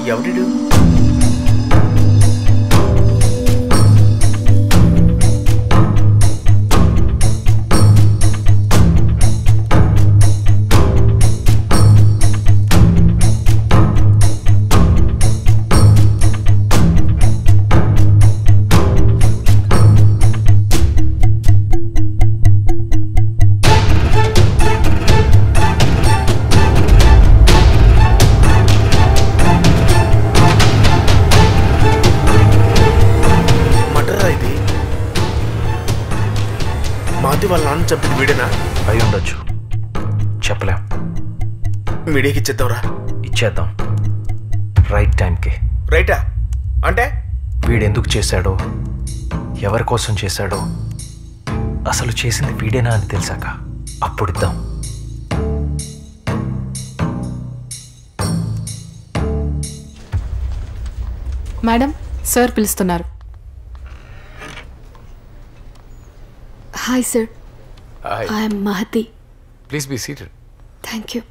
ఎవడిడు మటరా ఇది మాది వాళ్ళ నాన్న చంపిన వీడేనా అయి ఉండొచ్చు చెప్పలేం మీడియాకి ఇచ్చేద్దాంరా ఇచ్చేద్దాం రైట్ టైంకి రైటా అంటే వీడెందుకు చేశాడో ఎవరి కోసం చేశాడో అసలు చేసింది వీడేనా అని తెలిసాక అప్పుడు ఇద్దాం మేడం సార్ పిలుస్తున్నారు hi sir I'm Mahathi please be seated thank you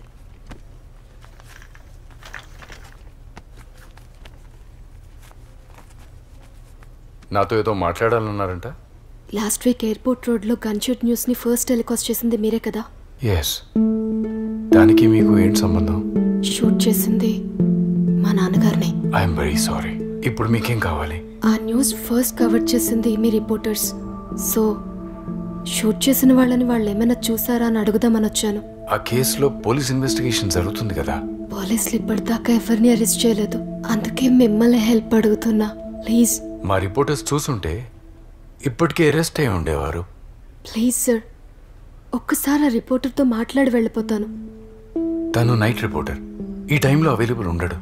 నాతో ఏదో మాట్లాడాలన్నారంట లాస్ట్ వీక్ ఎయిర్పోర్ట్ రోడ్లో గన్షూట్ న్యూస్ని ఫస్ట్ టెలికాస్ట్ చేసింది మీరే కదా ఎస్ దానికి మీకు ఏంటి సంబంధం షూట్ చేసింది మా నాన్నగారిని ఐఎమ్ వెరీ సారీ ఇప్పుడు మీకేం కావాలి ఆ న్యూస్ ఫస్ట్ కవర్ చేసింది మీ రిపోర్టర్స్ సో షూట్ చేసిన వాళ్ళని వాళ్ళు ఏమైనా చూసారా అని అడుగుదామని వచ్చాను ఆ కేసులో పోలీస్ ఇన్వెస్టిగేషన్ జరుగుతుంది కదా పోలీసులు ఇప్పటిదాకా ఎవరిని అరెస్ట్ చేయలేదు అందుకే మిమ్మల్ని హెల్ప్ అడుగుతున్నా ప్లీజ్ మా రిపోర్టర్స్ చూసుంటే ఇప్పటికే అరెస్ట్ అయి ఉండేవారు ప్లీజ్ సార్ ఒక్కసారి ఆ రిపోర్టర్తో మాట్లాడి వెళ్ళిపోతాను తను నైట్ రిపోర్టర్ ఈ టైంలో అవైలబుల్ ఉండడు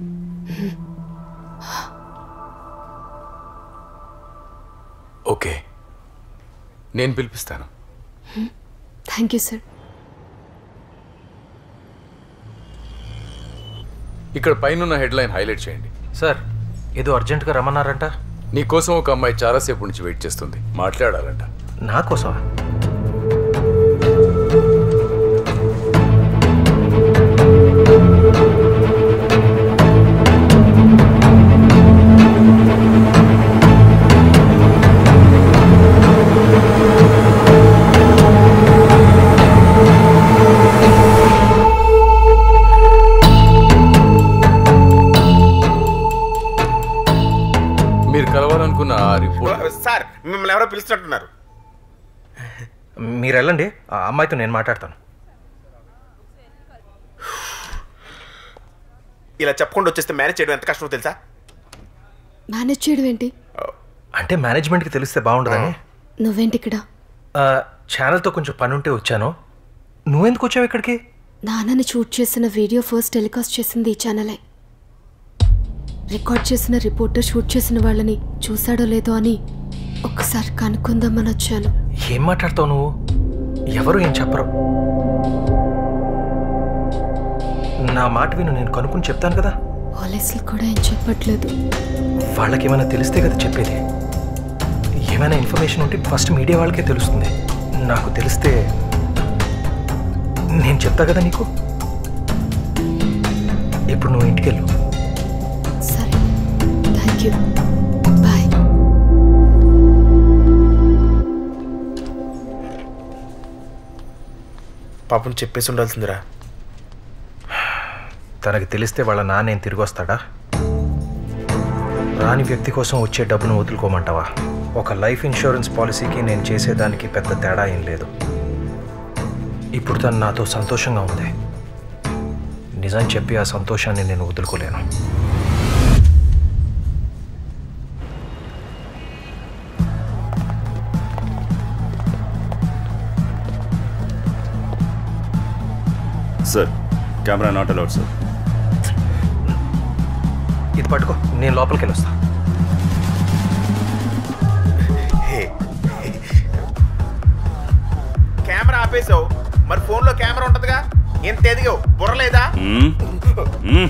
ఓకే నేను పిలిపిస్తాను థ్యాంక్ యూ సార్ ఇక్కడ పైన హెడ్లైన్ హైలైట్ చేయండి సార్ ఏదో అర్జెంటుగా రమ్మన్నారంట నీకోసం ఒక అమ్మాయి చాలాసేపు నుంచి వెయిట్ చేస్తుంది మాట్లాడాలంట నా కోసం మీరు కలవాలనుకున్న ఆ రిపోర్ట్ సార్ మిమ్మల్ని ఎవరో పిలుస్తున్నట్టున్నారు మీరు వెళ్ళండి ఆ అమ్మాయితో నేను మాట్లాడతాను ఇలా చెప్పకుండా వచ్చేస్తే మేనేజ్ చేయడం ఎంత కష్టమో తెలుసా మేనేజ్ చేయడం ఏంటి అంటే మేనేజ్మెంట్కి తెలిస్తే బాగుండదని నువ్వేంటి ఇక్కడ ఆ, ఛానల్తో కొంచెం పని ఉంటే వచ్చాను నువ్వెందుకు వచ్చావు ఇక్కడికి నాన్నని షూట్ చేసిన వీడియో ఫస్ట్ టెలికాస్ట్ చేసింది ఈ ఛానలే రికార్డ్ చేసిన రిపోర్టర్ షూట్ చేసిన వాళ్ళని చూశాడో లేదో అని ఒక్కసారి కనుక్కుందామని వచ్చాను ఏం మాట్లాడతావు నువ్వు ఎవరు ఏం చెప్పరు నా మాట విను నేను కనుక్కుని చెప్తాను కదా పోలీసులు కూడా ఏం చెప్పట్లేదు వాళ్ళకి ఏమైనా తెలిస్తే కదా చెప్పేది ఏమైనా ఇన్ఫర్మేషన్ ఉంటే ఫస్ట్ మీడియా వాళ్ళకే తెలుస్తుంది నాకు తెలిస్తే నేను చెప్తా కదా నీకు ఇప్పుడు నువ్వు ఇంటికి వెళ్ళు సరే థ్యాంక్ యూ బాయ్ పాపం చెప్పేసి ఉండాల్సిందిరా తనకి తెలిస్తే వాళ్ళ నాన్నేం తిరిగి వస్తాడా రాని వ్యక్తి కోసం వచ్చే డబ్బును వదులుకోమంటావా ఒక లైఫ్ ఇన్సూరెన్స్ పాలసీకి నేను చేసేదానికి పెద్ద తేడా ఏం లేదు ఇప్పుడు తను నాతో సంతోషంగా ఉంది నిజం చెప్పి ఆ సంతోషాన్ని నేను వదులుకోలేను sir camera not allowed sir ఇది పట్టుకో నేను లోపలికి వెళ్ళొస్తా హే కెమెరా ఆపేసావు మరి ఫోన్లో కెమెరా ఉంటుందిగా ఎంత ఎదిగావు బుర్రలేదా మ్మ్. మ్మ్.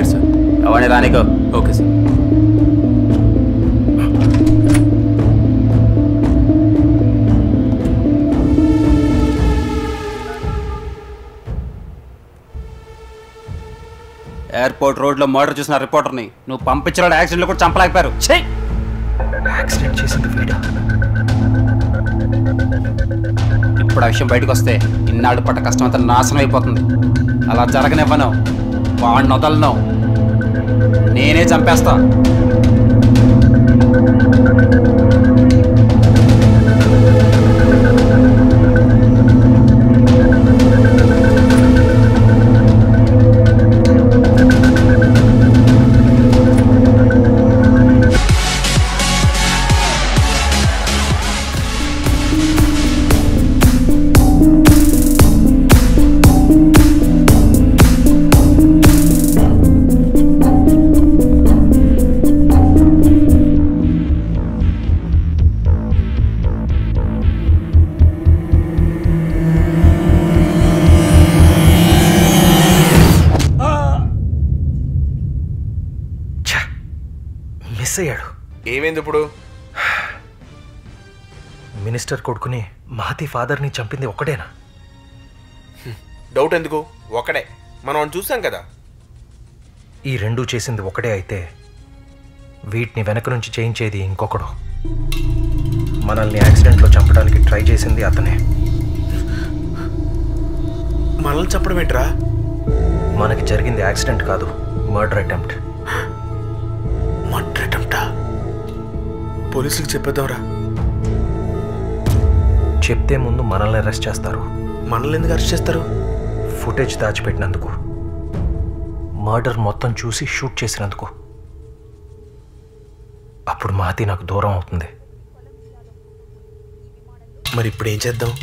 లేడు సార్ ఎవరిని రానికో ఓకే సార్ ఎయిర్పోర్ట్ రోడ్లో మర్డర్ చూసిన రిపోర్టర్ని నువ్వు పంపించిన యాక్సిడెంట్లో కూడా చంపలేకపోయారు ఛీ! యాక్సిడెంట్ చేసింది వీడా ఇప్పుడు ఆ విషయం బయటకు వస్తే ఇన్నాడు పట్ట కష్టం అంతా నాశనం అయిపోతుంది అలా జరగనివ్వను వాడిని వదలను నేనే చంపేస్తా ఛ! మిస్ అయ్యాడు ఏమైంది ఇప్పుడు మినిస్టర్ కొడుకుని మహతి ఫాదర్ని చంపింది ఒకటేనా డౌట్ ఎందుకు ఒకడే మనం వాడిని చూసాం కదా ఈ రెండూ చేసింది ఒకటే అయితే వీటిని వెనక నుంచి చేయించేది ఇంకొకడు మనల్ని యాక్సిడెంట్లో చంపడానికి ట్రై చేసింది అతనే మనల్ని చెప్పడం ఏంట్రా మనకి జరిగింది యాక్సిడెంట్ కాదు మర్డర్ అటెంప్ట్ మర్డర్ అటెంప్టా పోలీసులకు చెప్పేద్దాంరా చెప్తే ముందు మనల్ని అరెస్ట్ చేస్తారు మనల్ని ఎందుకు అరెస్ట్ చేస్తారు ఫుటేజ్ దాచిపెట్టినందుకు మర్డర్ మొత్తం చూసి షూట్ చేసినందుకు అప్పుడు మహతి నాకు దూరం అవుతుంది మరి ఇప్పుడు ఏం చేద్దాం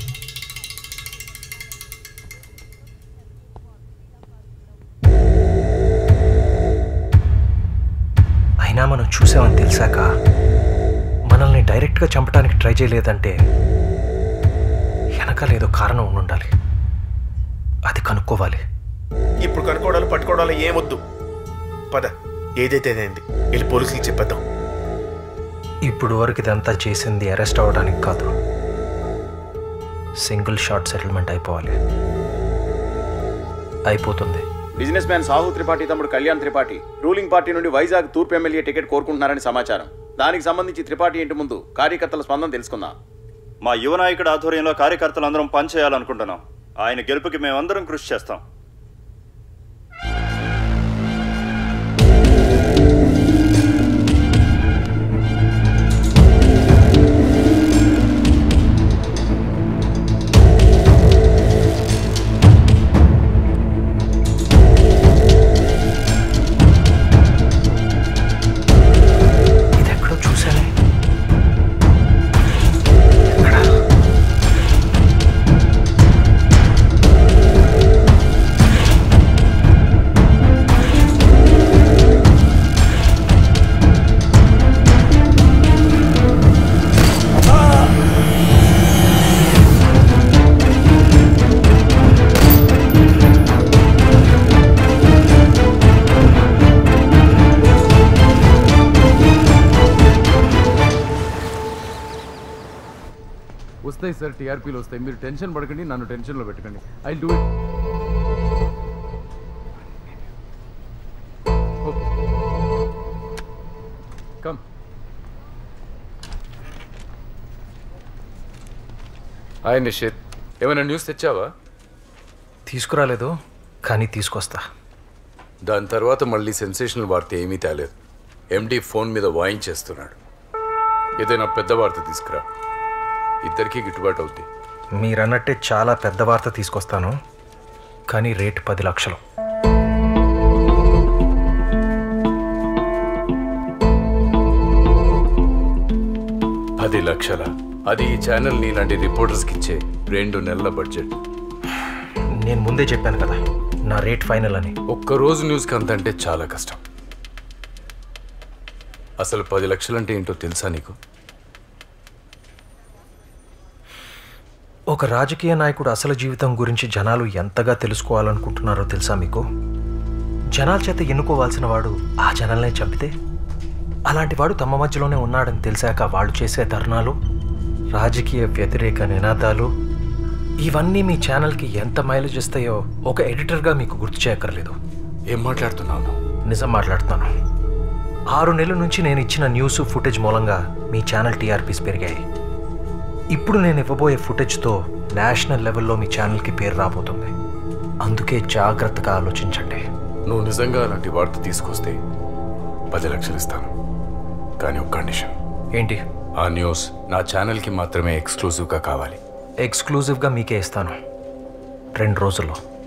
అయినా మనం చూసామని తెలిసాక మనల్ని డైరెక్ట్గా చంపడానికి ట్రై చేయలేదంటే వెనకాల ఏదో కారణం ఉండాలి అది కనుక్కోవాలి ఇప్పుడు కనుక్కోవడాలు పట్టుకోవడాలు ఏమొద్దు పద ఏదైతే అయింది వెళ్ళి పోలీసులకు చెప్పేద్దాం ఇప్పుడు వరకు ఇదంతా చేసింది అరెస్ట్ అవ్వడానికి కాదు సింగిల్ షార్ట్ సెటిల్మెంట్ అయిపోవాలి అయిపోతుంది బిజినెస్ మ్యాన్ సాహు త్రిపాఠి తమ్ముడు కళ్యాణ్ త్రిపాఠి రూలింగ్ పార్టీ నుండి వైజాగ్ తూర్పు ఎమ్మెల్యే టికెట్ కోరుకుంటున్నారని సమాచారం దానికి సంబంధించి త్రిపాఠి ఇంటి ముందు కార్యకర్తల స్పందన తెలుసుకుందాం మా యువ నాయకుడి ఆధ్వర్యంలో కార్యకర్తలందరం పనిచేయాలనుకుంటున్నాం ఆయన గెలుపుకి మేమందరం కృషి చేస్తాం ఇది ఎక్కడో చూసానే ఎక్కడ వస్తాయి సార్ టీఆర్పీలు వస్తాయి మీరు టెన్షన్ పడకండి నన్ను టెన్షన్లో పెట్టకండి I do it okay come hi Nishith ఏమైనా న్యూస్ తెచ్చావా తీసుకురాలేదు కానీ తీసుకొస్తా దాని తర్వాత మళ్ళీ సెన్సేషనల్ వార్త ఏమీ తేలేదు ఎండి ఫోన్ మీద వాయించేస్తున్నాడు ఏదైనా పెద్ద వార్త తీసుకురా ఇద్దరికీ గిట్టుబాటు అవుద్ది మీరన్నట్టే చాలా పెద్ద వార్త తీసుకొస్తాను కానీ రేటు పది లక్షలు పది లక్షల అది ఈ ఛానల్ నీలాంటి రిపోర్టర్స్కి ఇచ్చే రెండు నెలల బడ్జెట్ నేను ముందే చెప్పాను కదా నా రేట్ ఫైనల్ అని ఒక్క రోజు న్యూస్కి అంత అంటే చాలా కష్టం అసలు పది లక్షలంటే ఏంటో తెలుసా నీకు ఒక రాజకీయ నాయకుడు అసలు జీవితం గురించి జనాలు ఎంతగా తెలుసుకోవాలనుకుంటున్నారో తెలుసా మీకు జనాల చేత ఎన్నుకోవాల్సిన వాడు ఆ జనాలనే చంపితే అలాంటి వాడు తమ మధ్యలోనే ఉన్నాడని తెలిసాక వాళ్ళు చేసే ధర్నాలు రాజకీయ వ్యతిరేక నినాదాలు ఇవన్నీ మీ ఛానల్కి ఎంత మైలేజ్ ఇస్తాయో ఒక ఎడిటర్గా మీకు గుర్తు చేయక్కర్లేదు ఏం మాట్లాడుతున్నావు నువ్వు? నిజం మాట్లాడుతున్నాను ఆరు నెలల నుంచి నేను ఇచ్చిన న్యూస్ ఫుటేజ్ మూలంగా మీ ఛానల్ టీఆర్పీస్ పెరిగాయి ఇప్పుడు నేను ఇవ్వబోయే ఫుటేజ్తో నేషనల్ లెవెల్లో మీ ఛానల్కి పేరు రాబోతుంది అందుకే జాగ్రత్తగా ఆలోచించండి నువ్వు నిజంగా అలాంటి వార్త తీసుకొస్తే పది లక్షలు ఇస్తాను కానీ ఒక కండిషన్ ఏంటి ఆ న్యూస్ నా ఛానల్కి మాత్రమే ఎక్స్క్లూజివ్గా కావాలి ఎక్స్క్లూజివ్గా మీకే ఇస్తాను రెండు రోజుల్లో